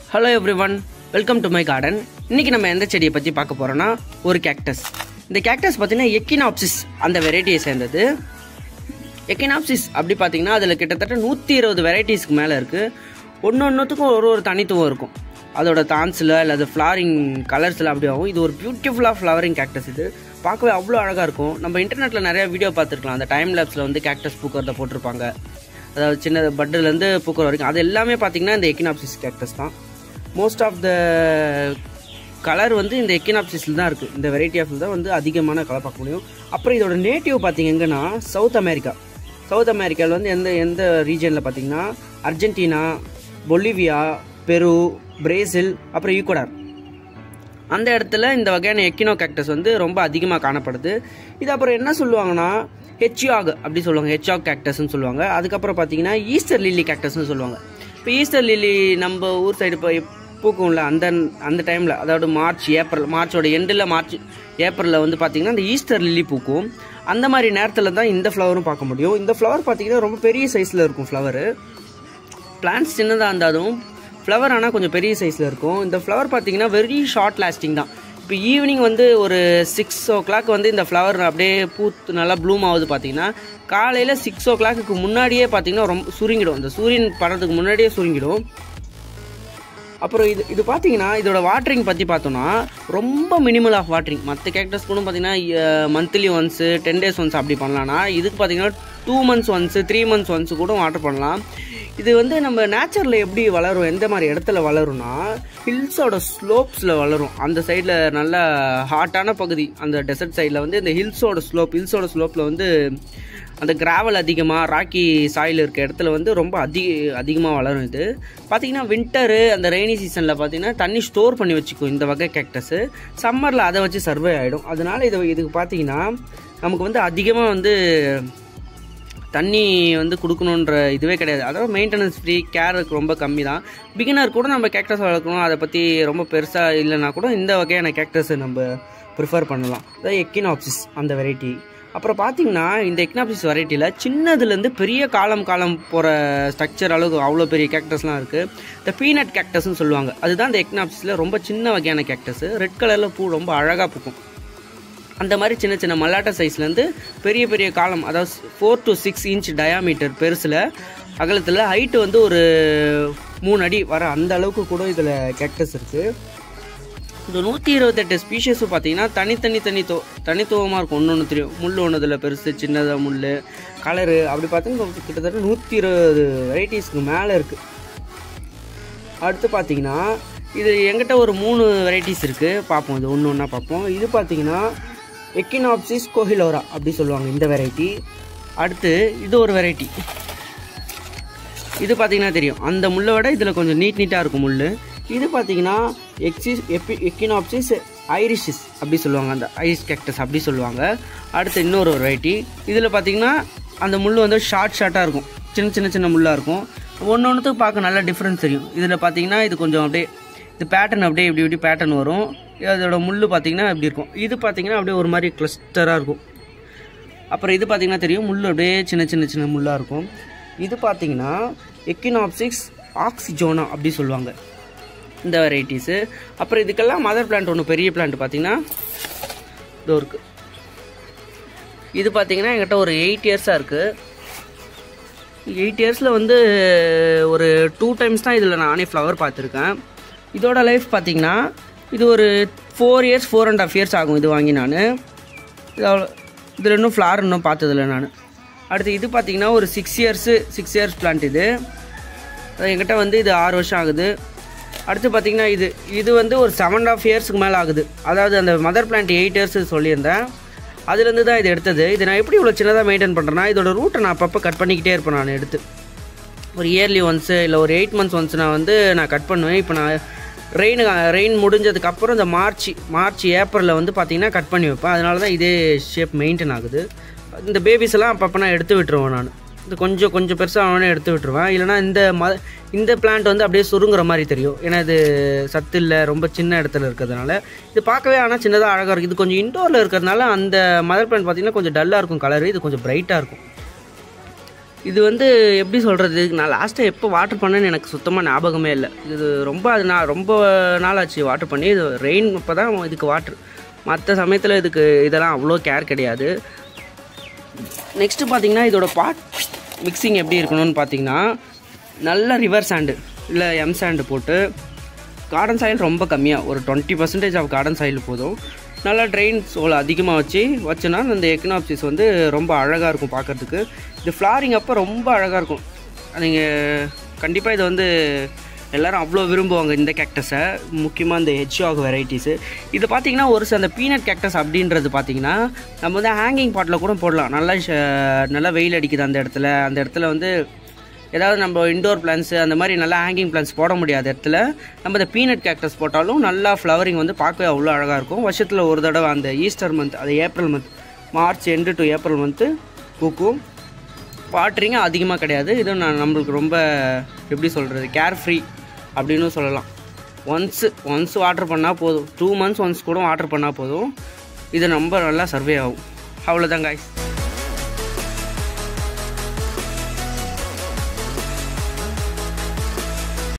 hello everyone welcome to my garden இன்னைக்கு நம்ம எந்த செடியை பற்றி பார்க்க போகிறோன்னா ஒரு கேக்டஸ் இந்த கேக்டஸ் பார்த்தீங்கன்னா எக்கினாப்சிஸ் அந்த வெரைட்டியை சேர்ந்தது எக்கினாப்சிஸ் அப்படி பார்த்தீங்கன்னா அதில் கிட்டத்தட்ட நூற்றி இருபது வெரைட்டிஸ்க்கு மேலே இருக்குது ஒன்று ஒன்றுத்துக்கும் ஒரு ஒரு தனித்துவம் இருக்கும் அதோட தான்ஸில் அல்லது ஃப்ளாரிங் கலர்ஸில் அப்படி ஆகும் இது ஒரு பியூட்டிஃபுல்லாக ஃப்ளவரிங் கேக்டஸ் இது பார்க்கவே அவ்வளோ அழகாக இருக்கும் நம்ம இன்டர்நெட்டில் நிறைய வீடியோ பார்த்துருக்கலாம் அந்த டைம் லேப்ஸில் வந்து கேக்டஸ் பூக்கிறத போட்டிருப்பாங்க அதாவது சின்ன பட்டுலேருந்து பூக்கிற வரைக்கும் அது எல்லாமே பார்த்தீங்கன்னா இந்த எக்கினாப்சிஸ் கேக்டஸ் தான் மோஸ்ட் ஆஃப் த கலர் வந்து இந்த எக்கினாப்சிஸில் தான் இருக்குது இந்த வெரைட்டி ஆஃப் தான் வந்து அதிகமான கலர் பார்க்க முடியும் அப்புறம் இதோட நேட்டிவ் பார்த்தீங்க எங்கன்னா சவுத் அமெரிக்கா சவுத் அமெரிக்காவில் வந்து எந்த எந்த ரீஜனில் பார்த்தீங்கன்னா அர்ஜென்டினா பொலிவியா பெரு பிரேசில் அப்புறம் ஈக்குவடார் அந்த இடத்துல இந்த வகையான எக்கினோ கேக்டஸ் வந்து ரொம்ப அதிகமாக காணப்படுது இது அப்புறம் என்ன சொல்லுவாங்கன்னா ஹெச்யாக் அப்படி சொல்லுவாங்க ஹெச்யாக் கேக்டஸ்னு சொல்லுவாங்க அதுக்கப்புறம் பார்த்தீங்கன்னா ஈஸ்டர் லில்லி கேக்டஸ்னு சொல்லுவாங்க இப்போ ஈஸ்டர் லில்லி நம்ம ஊர் சைடு இப்போ பூக்கும்ல அந்த அந்த டைமில் அதாவது மார்ச் ஏப்ரல் மார்ச்சோட எண்டில் மார்ச் ஏப்ரலில் வந்து பார்த்தீங்கன்னா அந்த ஈஸ்டர் லில்லி பூக்கும் அந்த மாதிரி நேரத்தில் தான் இந்த ஃப்ளவரும் பார்க்க முடியும் இந்த ஃப்ளவர் பார்த்தீங்கன்னா ரொம்ப பெரிய சைஸில் இருக்கும் ஃப்ளவரு பிளான்ஸ் சின்னதாக இருந்தாலும் ஃப்ளவர் ஆனால் கொஞ்சம் பெரிய சைஸில் இருக்கும் இந்த ஃப்ளவர் பார்த்தீங்கன்னா வெரி ஷார்ட் லாஸ்டிங் தான் இப்போ ஈவினிங் வந்து ஒரு சிக்ஸ் ஓ கிளாக் வந்து இந்த ஃப்ளவர் அப்படியே பூத்து நல்லா ப்ளூம் ஆகுது பார்த்தீங்கன்னா காலையில் சிக்ஸ் ஓ கிளாக்கு முன்னாடியே பார்த்தீங்கன்னா ரொம்ப சுருங்கிடும் இந்த சூரியன் படுறதுக்கு முன்னாடியே சுருங்கிடும் அப்புறம் இது இது பார்த்தீங்கன்னா இதோட வாட்டரிங் பற்றி பார்த்தோன்னா ரொம்ப மினிமல் ஆஃப் வாட்டரிங் மற்ற கேக்டஸ் கூட பார்த்தீங்கன்னா monthly once ten days once அப்படி பண்ணலாம்னா இதுக்கு பார்த்தீங்கன்னா two months once three months once கூட வாட்டர் பண்ணலாம் இது வந்து நம்ம நேச்சரில் எப்படி வளரும் எந்த மாதிரி இடத்துல வளரும்னா ஹில்ஸோட ஸ்லோப்ஸில் வளரும் அந்த சைடில் நல்ல ஹாட்டான பகுதி அந்த டெசர்ட் சைடில் வந்து இந்த ஹில்ஸோட ஸ்லோப் ஹில்ஸோட ஸ்லோப்பில் வந்து அந்த கிராவல் அதிகமாக ராக்கி சாயில் இருக்க இடத்துல வந்து ரொம்ப அதிக அதிகமாக வளரும் இது பார்த்தீங்கன்னா வின்டரு அந்த ரெய்னி சீசனில் பார்த்தீங்கன்னா தண்ணி ஸ்டோர் பண்ணி வச்சுக்கும் இந்த வகை கேக்டஸு சம்மரில் அதை வச்சு சர்வே ஆகிடும் அதனால இது இதுக்கு பார்த்தீங்கன்னா நமக்கு வந்து அதிகமாக வந்து தண்ணி வந்து கொடுக்கணுன்ற இதுவே கிடையாது அதாவது மெயின்டெனன்ஸ் ஃப்ரீ கேர் ரொம்ப கம்மி தான் பிகினர் கூட நம்ம கேக்டஸ் வளர்க்கணும் அதை பற்றி ரொம்ப பெருசாக இல்லைனா கூட இந்த வகையான கேக்டஸை நம்ம ப்ரிஃபர் பண்ணலாம் அதாவது எக்கினாப்சிஸ் அந்த வெரைட்டி அப்புறம் பார்த்தீங்கன்னா இந்த எக்னாப்சிஸ் வெரைட்டியில் சின்னதுலேருந்து பெரிய காலம் காலம் போகிற ஸ்ட்ரக்சர் அளவுக்கு அவ்வளோ பெரிய கேக்டஸ்லாம் இருக்குது இந்த பீனட் கேக்டஸ்னு சொல்லுவாங்க அதுதான் இந்த எக்னாப்சிஸில் ரொம்ப சின்ன வகையான கேக்டஸ் ரெட் கலரில் பூ ரொம்ப அழகாக பூக்கும் அந்த மாதிரி சின்ன சின்ன மல்லாட்ட சைஸ்லேருந்து பெரிய பெரிய காலம் அதாவது four to six inch diameter பெருசில் அகலத்தில் ஹைட்டு வந்து ஒரு மூணு அடி வர அந்த அளவுக்கு கூட இதில் கேக்டஸ் இருக்குது இந்த நூற்றி இருபத்தெட்டு ஸ்பீஷஸும் பார்த்தீங்கன்னா தனித்தனி தனி தோ தனித்துவமாக இருக்கும் ஒன்று ஒன்று தெரியும் முள் ஒன்றுதில் பெருசு சின்னதாக முள் கலரு அப்படி பார்த்தீங்கன்னா கிட்டத்தட்ட நூற்றி இருபது வெரைட்டிஸ்க்கு மேலே இருக்குது அடுத்து பார்த்தீங்கன்னா இது எங்கிட்ட ஒரு மூணு வெரைட்டிஸ் இருக்குது பார்ப்போம் இது ஒன்று ஒன்றா பார்ப்போம் இது பார்த்தீங்கன்னா எக்கினாப்சிஸ் கோஹிலோரா அப்படி சொல்லுவாங்க இந்த வெரைட்டி அடுத்து இது ஒரு வெரைட்டி இது பார்த்தீங்கன்னா தெரியும் அந்த முள்ளை விட இதில் கொஞ்சம் நீட் நீட்டாக இருக்கும் முள் இது பார்த்தீங்கன்னா எக்ஸிஸ் எப்பி எக்கினாப்சிஸ் ஐரிஷிஸ் அப்படி சொல்லுவாங்க அந்த ஐரிஷ் கேக்டஸ் அப்படி சொல்லுவாங்க அடுத்து இன்னொரு ஒரு வெரைட்டி இதில் பார்த்தீங்கன்னா அந்த முள் வந்து ஷார்ட் ஷார்ட்டாக இருக்கும் சின்ன சின்ன சின்ன முள்ளாக இருக்கும் ஒன்று ஒன்றுத்துக்கு பார்க்க நல்ல டிஃப்ரென்ஸ் தெரியும் இதில் பார்த்தீங்கன்னா இது கொஞ்சம் அப்படியே இது பேட்டர்ன் அப்படியே இப்படி இப்படி பேட்டர்ன் வரும் அதோட முள் பார்த்தீங்கன்னா இப்படி இருக்கும் இது பார்த்தீங்கன்னா அப்படியே ஒரு மாதிரி கிளஸ்டராக இருக்கும் அப்புறம் இது பார்த்தீங்கன்னா தெரியும் முள் அப்படியே சின்ன சின்ன சின்ன முள்ளாக இருக்கும் இது பார்த்தீங்கன்னா எக்கினாப்சிக்ஸ் ஆக்சிஜோனா அப்படி சொல்லுவாங்க இந்த வெரைட்டிஸு அப்புறம் இதுக்கெல்லாம் மதர் பிளான்ட் ஒன்று பெரிய பிளான்ட் பார்த்தீங்கன்னா இதோ இருக்குது இது பார்த்தீங்கன்னா என்கிட்ட ஒரு எயிட் இயர்ஸாக இருக்குது எயிட் இயர்ஸில் வந்து ஒரு டூ டைம்ஸ் தான் இதில் நானே ஃப்ளவர் பார்த்துருக்கேன் இதோட லைஃப் பார்த்தீங்கன்னா இது ஒரு four years four and half years ஆகும் இது வாங்கி நான் இது அவ்வளோ இதில் இன்னும் ஃப்ளார் இன்னும் பார்த்ததில்ல நான் அடுத்து இது பார்த்தீங்கன்னா ஒரு six years six years plant இது என்கிட்ட வந்து இது ஆறு வருஷம் ஆகுது அடுத்து பார்த்தீங்கன்னா இது இது வந்து ஒரு செவன் அண்ட் ஆஃப் இயர்ஸ்க்கு மேலே ஆகுது அதாவது அந்த மதர் பிளான்ட் எயிட் இயர்ஸ் சொல்லியிருந்தேன் அதுலேருந்து தான் இது எடுத்தது இது நான் எப்படி இவ்வளோ சின்னதாக மெயின்டைன் பண்ணுறேன்னா இதோட ரூட்டை நான் அப்பப்போ கட் பண்ணிக்கிட்டே இருப்பேன் நான் எடுத்து ஒரு இயர்லி ஒன்ஸு இல்லை ஒரு எயிட் மந்த்ஸ் ஒன்ஸ் நான் வந்து நான் கட் பண்ணுவேன் இப்போ நான் ரெயின் ரெயின் முடிஞ்சதுக்கப்புறம் இந்த மார்ச் மார்ச் ஏப்ரலில் வந்து பார்த்திங்கன்னா கட் பண்ணி வைப்பேன் அதனால தான் இதே ஷேப் மெயின்டைன் ஆகுது இந்த பேபிஸ் எல்லாம் அப்பப்போ நான் எடுத்து விட்டுருவேன் நான் இது கொஞ்சம் கொஞ்சம் பெருசாக அவனே எடுத்து விட்டுருவேன் இல்லைனா இந்த ம இந்த பிளான்ட் வந்து அப்படியே சுருங்குற மாதிரி தெரியும் ஏன்னா இது சத்து இல்லை ரொம்ப சின்ன இடத்துல இருக்கிறதுனால இது பார்க்கவே ஆனால் சின்னதாக அழகாக இருக்குது இது கொஞ்சம் இன்டோரில் இருக்கிறதுனால அந்த மதர் பிளான்ட் பார்த்திங்கன்னா கொஞ்சம் டல்லாக இருக்கும் கலர் இது கொஞ்சம் பிரைட்டாக இருக்கும் இது வந்து எப்படி சொல்கிறது நான் லாஸ்ட்டாக எப்போ வாட்டர் பண்ணேன்னு எனக்கு சுத்தமாக ஞாபகமே இல்லை இது ரொம்ப அது நான் ரொம்ப நாள் ஆச்சு வாட்டர் பண்ணி இது ரெயின் அப்போ தான் இதுக்கு வாட்டர் மற்ற சமயத்தில் இதுக்கு இதெல்லாம் அவ்வளோ கேர் கிடையாது நெக்ஸ்ட்டு பார்த்தீங்கன்னா இதோட பாட் மிக்சிங் எப்படி இருக்கணும்னு பார்த்தீங்கன்னா நல்ல ரிவர் சாண்டு இல்லை எம் சாண்டு போட்டு கார்டன் சாயில் ரொம்ப கம்மியாக ஒரு twenty percentage of garden soil போதும் நல்லா ட்ரெயின் சோல் அதிகமாக வச்சு வச்சுனா அந்த எக்கனாப்சிஸ் வந்து ரொம்ப அழகாக இருக்கும் பார்க்குறதுக்கு இது ஃப்ளாரிங் அப்போ ரொம்ப அழகாக இருக்கும் நீங்கள் கண்டிப்பாக இது வந்து எல்லாரும் அவ்வளோ விரும்புவாங்க இந்த கேக்டஸை முக்கியமாக இந்த ஹெச்ஆக் வெரைட்டிஸு இது பார்த்தீங்கன்னா ஒரு சில அந்த பீனட் கேக்டஸ் அப்படின்றது பார்த்தீங்கன்னா நம்ம வந்து ஹேங்கிங் பாட்டில் கூட போடலாம் நல்லா ஷ- நல்லா வெயில் அடிக்குது அந்த இடத்துல அந்த இடத்துல வந்து ஏதாவது நம்ம இண்டோர் பிளான்ஸ் அந்த மாதிரி நல்லா ஹேங்கிங் பிளான்ஸ் போட முடியாத இடத்துல நம்ம இந்த பீனட் கேக்டஸ் போட்டாலும் நல்லா ஃப்ளவரிங் வந்து பார்க்கவே அவ்வளோ அழகாக இருக்கும் வருஷத்தில் ஒரு தடவை அந்த ஈஸ்டர் மந்த் அது April month March end to April month பூக்கும் வாட்டரிங்க அதிகமாக கிடையாது இது நான் நம்மளுக்கு ரொம்ப எப்படி சொல்கிறது கேர் ஃப்ரீ அப்படின்னு சொல்லலாம் ஒன்ஸ் ஒன்ஸ் வாட்டர் பண்ணால் போதும் டூ மந்த்ஸ் ஒன்ஸ் கூட வாட்டர் பண்ணால் போதும் இது ரொம்ப நல்லா சர்வே ஆகும் அவ்வளோதான் காய்ஸ்